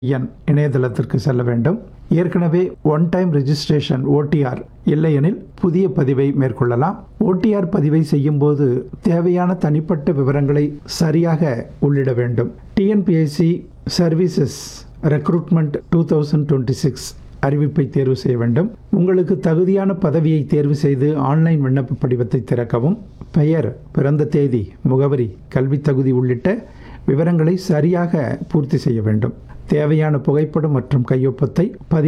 என் இணையதளத்திற்கு செல்ல வேண்டும் ஏற்கனவே ஒன் டைம் ரெஜிஸ்ட்ரேஷன் ஓடிஆர் இல்லையெனில் புதிய பதிவை மேற்கொள்ளலாம் ஓடிஆர் பதிவை செய்யும்போது தேவையான தனிப்பட்ட விவரங்களை சரியாக உள்ளிட வேண்டும் TNPSC services recruitment two thousand twenty six அறிவிப்பை தேர்வு செய்ய வேண்டும் உங்களுக்கு தகுதியான பதவியை தேர்வு செய்து ஆன்லைன் விண்ணப்ப படிவத்தை திறக்கவும் பெயர் பிறந்த தேதி முகவரி கல்வித் தகுதி உள்ளிட்ட விவரங்களை சரியாக பூர்த்தி செய்ய வேண்டும் தேவையான புகைப்படம் மற்றும் கையொப்பத்தை பதிவு